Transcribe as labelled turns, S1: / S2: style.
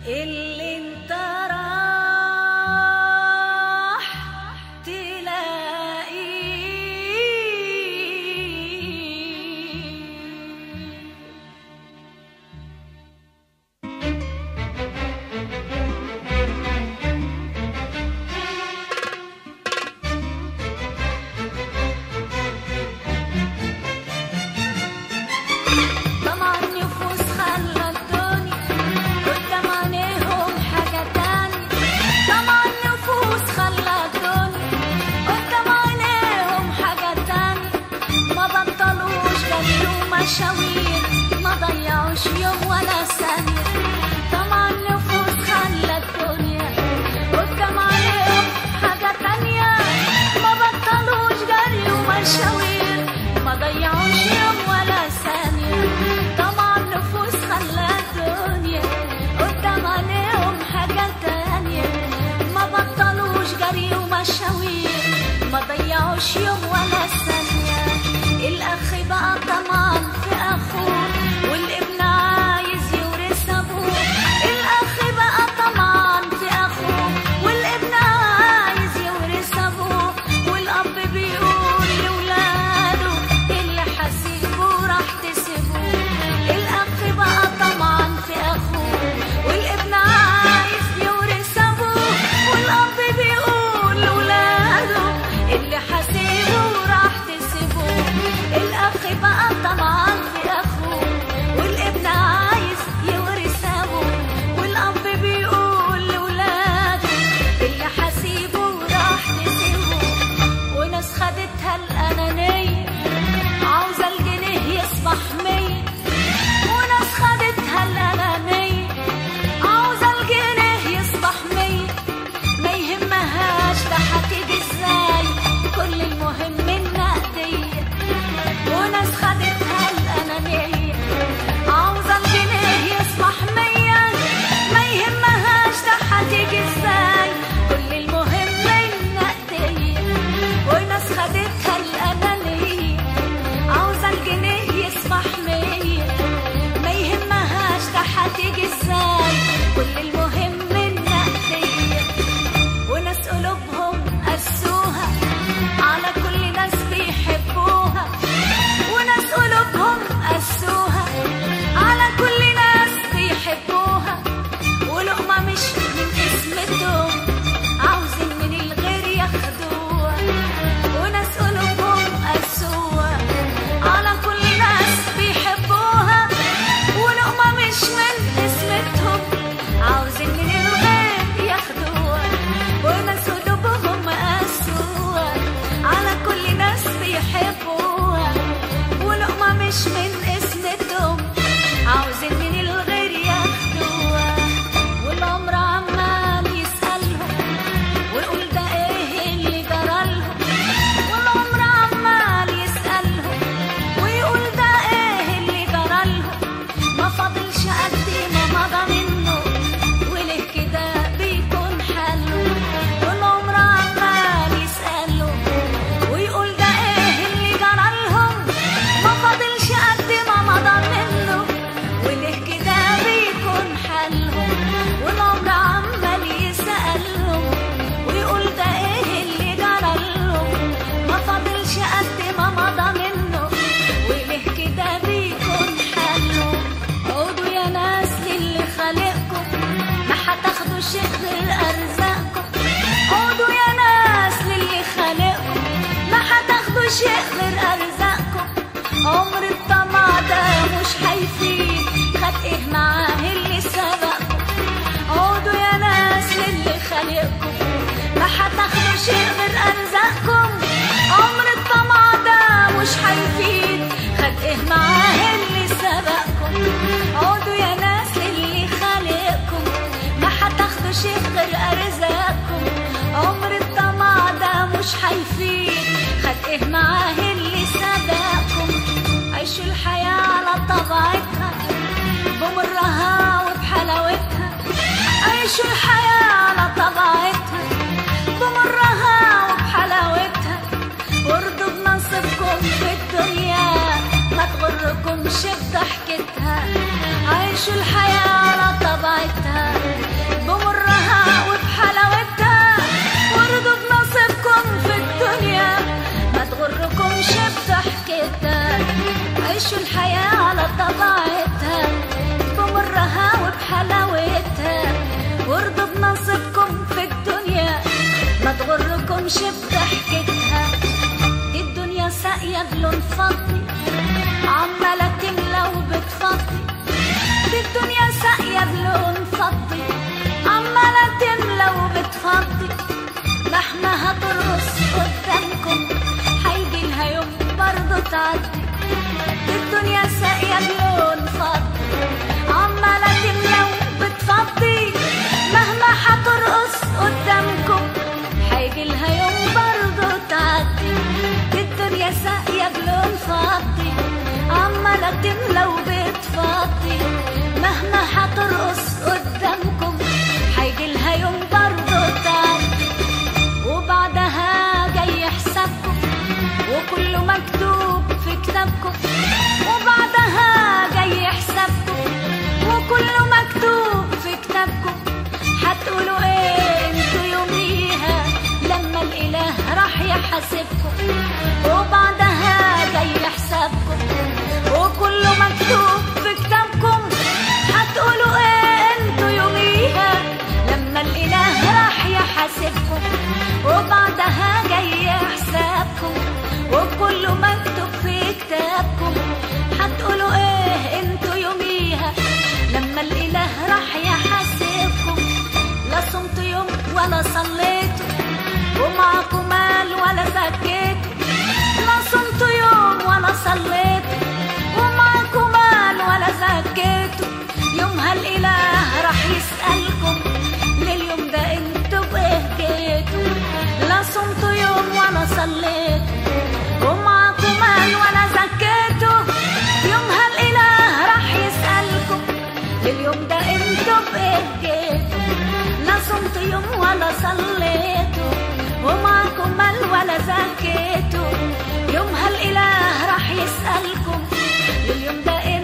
S1: اللي انت راح تلاقيه طمع النفوس خلى الدنيا قدام عينيهم حاجة تانية طمع النفوس خلى الدنيا قدام عينيهم حاجة تانية ما بطلوش جري ومشاوير ما ضيعوش يوم ولا ثانية طمع النفوس خلى الدنيا قدام عينيهم حاجة تانية ما بطلوش جري ومشاوير ما ضيعوش يوم ولا ثانية طمع النفوس خلى الدنيا قدام عينيهم حاجة تانية ما بطلوش جري ومشاوير ما ضيعوش يوم ولا ثانية الأخ بقى طمعان في أخوه والابن عايز يورث أبوه الأخ بقى طمعان في أخوه والابن عايز يورث أبوه والأب بيقول لولاده اللي حسيبه راح تسيبوه الأخ بقى طمعان في أخوه والابن عايز يورث أبوه والأب بيقول لولاده اللي حسيبه راح تسيبوه الأخ بقى طمعان في أخوه والابن عايز يورث أبوه والأب بيقول لولاده اللي حسيبه راح تسيبوه وناس خدتها الأنانية عاوزة الجنيه يصبح مية وناس خدتها الأنانية عاوزة الجنيه يصبح مية ما يهمهاش ده هتيجي ازاي كل المهم انها هدية وناس خدتها الأنانية عاوزة الجنيه يصبح مية ما يهمهاش ده هتيجي ازاي كل المهم انها هدية وناس خدتها الأنانية عاوزة الجنيه يصبح مية ما يهمهاش ده هتيجي ازاي كل المهم انها هدية وناس قلوبهم قسوها على كل ناس بيحبوها وناس قلوبهم قسوها على كل ناس بيحبوها ولقمة مش من اسمتهم عاوزين من الغير ياخدوها وناس قلوبهم قسوها على كل ناس بيحبوها ولقمة مش من اسمتهم عاوزين من الغير ياخدوها وناس قلوبهم قسوها على كل ناس بيحبوها ولقمة مش من اسمتهم عاوزين من الغير ياخدوها والعمر عمال يسألهم ويقول ده ايه اللي جرالهم والعمر عمال يسألهم ويقول ده ايه اللي جرالهم ما فاضلش قد ما مضى منه وليه كده بيكون حاله والعمر عمال يسألهم ويقول ده ايه اللي جرالهم ما فاضلش قد ما مضى منه وليه كده بيكون حالهم والعمر عمال يسألهم ويقول ده ايه اللي جرالهم ما فاضلش قد ما مضى منه وليه كده بيكون حالهم عودوا يا ناس للي خالقكم ما هتاخدوا شيء غير ارزاقكم عودوا يا ناس للي خالقكم ما هتاخدوا شيء غير ارزاقكم عمر الطمع ده مش هيفيد خد ايه معاه اللي سبقكم عودوا يا ناس للي خالقكم ما هتاخدوا شيء غير ارزاقكم عمر الطمع ده مش هيفيد خد ايه معاه اللي سبقكم عودوا يا ناس للي خالقكم ما هتاخدوا شيء غير ارزاقكم عمر الطمع ده مش هيفيد خد ايه معاه اللي سبقكم عيشوا الحياة على طبيعتها بمرها وبحلاوتها عيشوا الحياة على طبيعتها بمرها وبحلاوتها وارضوا بنصيبكم في الدنيا ما تغركمش بضحكتها عيشوا الحياة على طبيعتها تمشي بضحكتها دي الدنيا ساقية بلون فضي عمالة تملى وبتفضي دي الدنيا ساقية بلون فضي عمالة تملى وبتفضي مهما هترقص قدامكم هيجي لها يوم برضه تعدي دي الدنيا ساقية بلون فضي عمالة تملى وبتفضي مهما هترقص قدامكم هيجي لها يوم برضه تعدي دي الدنيا ساقية بلون فضي عمالة تملى وبتفضي مهما هترقص قدامكم هيجي لها يوم برضه تعدي وبعدها جاي حسابكم وكله مكتوب في كتابكم وبعدها جاي حسابكم وكله مكتوب في كتابكم هتقولوا ايه انتوا يوميها لما الاله راح يحاسبكم وبعدها جاي حسابكم وكله مكتوب في كتابكم هتقولوا ايه انتوا يوميها لما الاله راح يحاسبكم وبعدها جاي حسابكم وكله مكتوب في كتابكم هتقولوا ايه انتوا يوميها لما الاله راح يحاسبكم لا صمتوا يوم ولا صليتوا ومعكم مال ولا زكيتوا لا صمتوا يوم ولا صليتوا ومعكم مال ولا زكيتوا يومها الاله راح يسألكم لليوم ده انتوا بايه جيتوا لا صمتوا يوم ولا صليتوا ومعكم مال ولا زكيتوا يومها الاله راح يسألكم لليوم ده انتوا بايه جيتوا لا صمتوا يوم ولا صليتوا ومعكم مال ولا زكيتوا يومها الاله راح يسألكم لليوم ده